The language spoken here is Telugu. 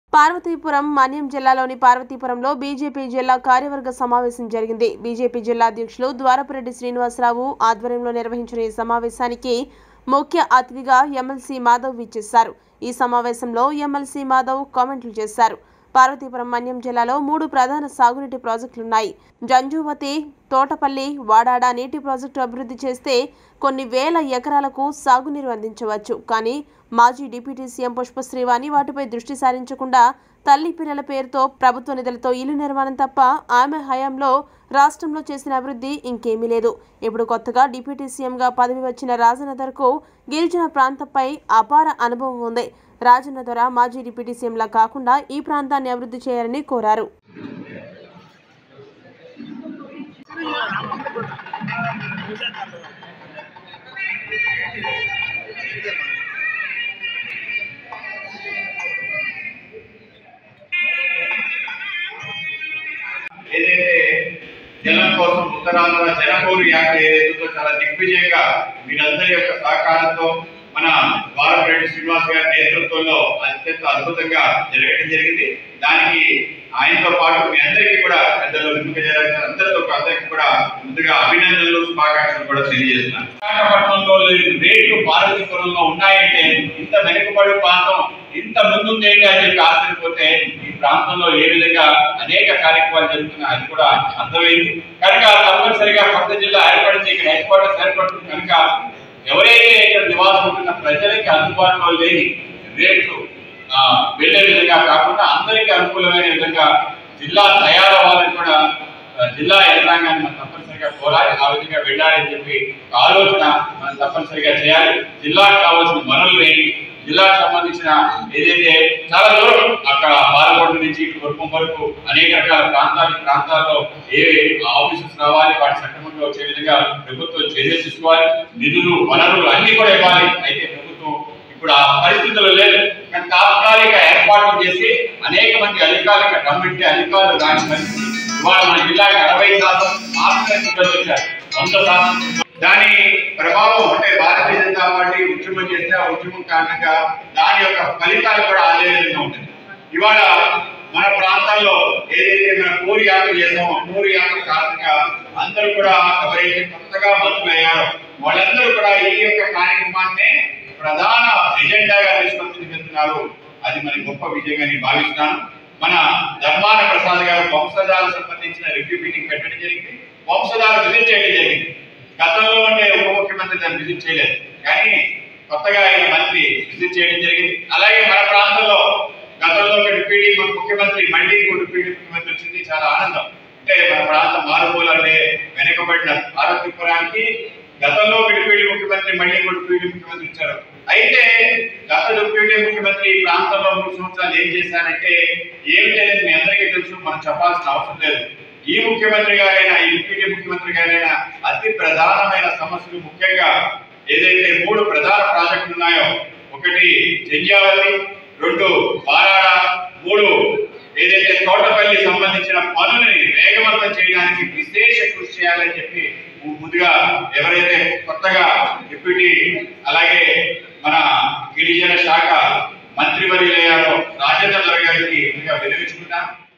పార్వతీపురం మన్యం జిల్లాలోని పార్వతీపురంలో బీజేపీ జిల్లా కార్యవర్గ సమావేశం జరిగింది బీజేపీ జిల్లా అధ్యక్షులు ద్వారపురెడ్డి శ్రీనివాసరావు ఆధ్వర్యంలో నిర్వహించిన ఈ సమావేశానికి ముఖ్య అతిథిగా ఎమ్మెల్సీ మాధవ్ విచ్చేశారు ఈ సమావేశంలో ఎమ్మెల్సీ మాధవ్ కామెంట్లు చేశారు పార్వతీపురం మన్యం జిల్లాలో మూడు ప్రధాన సాగునీటి ప్రాజెక్టులున్నాయి జంజువతి తోటపల్లి వాడాడ నీటి ప్రాజెక్టు అభివృద్ధి చేస్తే కొన్ని వేల ఎకరాలకు సాగునీరు అందించవచ్చు కానీ మాజీ డిప్యూటీ సీఎం పుష్పశ్రీవాణి వాటిపై దృష్టి సారించకుండా తల్లి పిల్లల పేరుతో ప్రభుత్వ నిధులతో ఇల్లు నిర్మాణం తప్ప ఆమె హయాంలో రాష్ట్రంలో చేసిన అభివృద్ధి ఇంకేమీ లేదు ఇప్పుడు కొత్తగా డిప్యూటీ సీఎంగా పదవి వచ్చిన రాజనగర్కు గిరిజన ప్రాంతంపై అపార అనుభవం ఉంది రాజన్న దొర మాజీ డిప్యూటీ సీఎంలా కాకుండా ఈ ప్రాంతాన్ని అభివృద్ధి చేయాలని కోరారు ఏదైతే జనం కోసం ఉత్తరాంధ్ర జనపౌరు యాత్ర ఏదైతుందో చాలా దిగ్విజయంగా మీరందరి యొక్క సహకారంతో మన వారపరెడ్డి శ్రీనివాస్ గారి నేతృత్వంలో అత్యంత అద్భుతంగా జరగడం జరిగింది దానికి ఆయనతో పాటు మీ అందరికీ కూడా పెద్దలు విముఖ జరగాల్సిన అందరితో అందరికీ కూడా ముందుగా అభినందనలు శుభాకాంక్షలు కూడా తెలియజేస్తున్నాను విశాఖపట్నంలో లేని రేట్లు పార్వతీపురంలో ఉన్నాయంటే ఇంత వెనుకబడి ప్రాంతం ఇంత ముందుందేంటి అని చెప్పి ఆశ్చర్యపోతే ఈ ప్రాంతంలో ఏ విధంగా అనేక కార్యక్రమాలు జరుగుతున్నాయి అది కూడా అర్థమైంది కనుక తప్పనిసరిగా కొత్త జిల్లా ఏర్పడింది ఇక్కడ హెడ్ క్వార్టర్స్ ఏర్పడుతుంది కనుక ఎవరైతే ఇక్కడ నివాసం ఉంటున్న ప్రజలకి అందుబాటులో లేని రేట్లు ఆ, వెళ్ళే విధంగా కాకుండా అందరికీ అనుకూలమైన విధంగా జిల్లా తయారవ్వాలని కూడా ఆ, జిల్లా యంత్రాంగాన్ని మనం తప్పనిసరిగా కోరాలి ఆ విధంగా వెళ్ళాలని చెప్పి ఒక ఆలోచన మనం తప్పనిసరిగా చేయాలి జిల్లాకు కావాల్సిన వనరులు ఏంటి జిల్లాకు సంబంధించిన ఏదైతే చాలా దూరం అక్కడ పాలకొండ నుంచి ఇటు వరకు వరకు అనేక రకాల ప్రాంతాలు ఈ ప్రాంతాల్లో ఏ ఆఫీసెస్ రావాలి వాటి సక్రమంగా వచ్చే విధంగా ప్రభుత్వం చర్యలు తీసుకోవాలి నిధులు వనరులు అన్ని కూడా ఇవ్వాలి అయితే ప్రభుత్వం ఇప్పుడు ఆ పరిస్థితులు లేదు కానీ తాత్కాలిక ఏర్పాట్లు చేసి అనేక మంది అధికారులకు రమ్మింటే అధికారులు రాని పరిస్థితి ఇవాళ మన జిల్లాకి అరవై శాతం మాత్రమే సిబ్బంది వచ్చారు వంద శాతం దాని ప్రభావం అంటే భారతీయ జనతా పార్టీ ఉద్యమం చేస్తే ఆ ఉద్యమం కారణంగా దాని యొక్క ఫలితాలు కూడా అదే విధంగా ఉంటుంది ఇవాళ మన ప్రాంతాల్లో ఏదైతే మన పూరి యాత్ర చేసామో పూరి యాత్ర కారణంగా అందరూ కూడా ఎవరైతే కొత్తగా మంత్రులయ్యారో వాళ్ళందరూ కూడా ఈ యొక్క కార్యక్రమాన్ని ప్రధాన ఎజెండాగా తీసుకొని వెళ్తున్నారు అది మరి గొప్ప విజయంగా నేను భావిస్తున్నాను మన ధర్మాన ప్రసాద్ గారు వంశధారకు సంబంధించిన రివ్యూ మీటింగ్ పెట్టడం జరిగింది వంశధార విజిట్ చేయడం జరిగింది గతంలో ఉండే ఉప ముఖ్యమంత్రి దాన్ని విజిట్ చేయలేదు కానీ కొత్తగా ఆయన మంత్రి విజిట్ చేయడం జరిగింది అలాగే మన ప్రాంతంలో గతంలో ఒక డిప్యూటీ ముఖ్యమంత్రి మళ్ళీ ఇంకో డిప్యూటీ ముఖ్యమంత్రి వచ్చింది చాలా ఆనందం అంటే మన ప్రాంతం మారుమూల అంటే వెనకబడిన పార్వతీపురానికి గతంలో ఒక డిప్యూటీ ముఖ్యమంత్రి మళ్ళీ ఇంకో డిప్యూటీ ముఖ్యమంత్రి ఇచ్చారు అయితే గత డిప్యూటీ ముఖ్యమంత్రి ఈ ప్రాంతంలో మూడు సంవత్సరాలు ఏం చేశారంటే ఏం చేయలేదు మీ అందరికీ తెలుసు మనం చెప్పాల్సిన అవసరం లేదు ఈ ముఖ్యమంత్రి గారైనా ఈ డిప్యూటీ ముఖ్యమంత్రి గారైనా అతి ప్రధానమైన సమస్యలు ముఖ్యంగా ఏదైతే మూడు ప్రధాన ప్రాజెక్టులు ఉన్నాయో ఒకటి జంజావతి రెండు వారాడ మూడు ఏదైతే తోటపల్లి సంబంధించిన పనులని వేగవంతం చేయడానికి విశేష కృషి చేయాలని చెప్పి ము- ముందుగా ఎవరైతే కొత్తగా డిప్యూటీ అలాగే మన గిరిజన శాఖ మంత్రివర్యులయ్యారో రాజేంద్ర గారికి ముందుగా వినియోగించుకుంటాను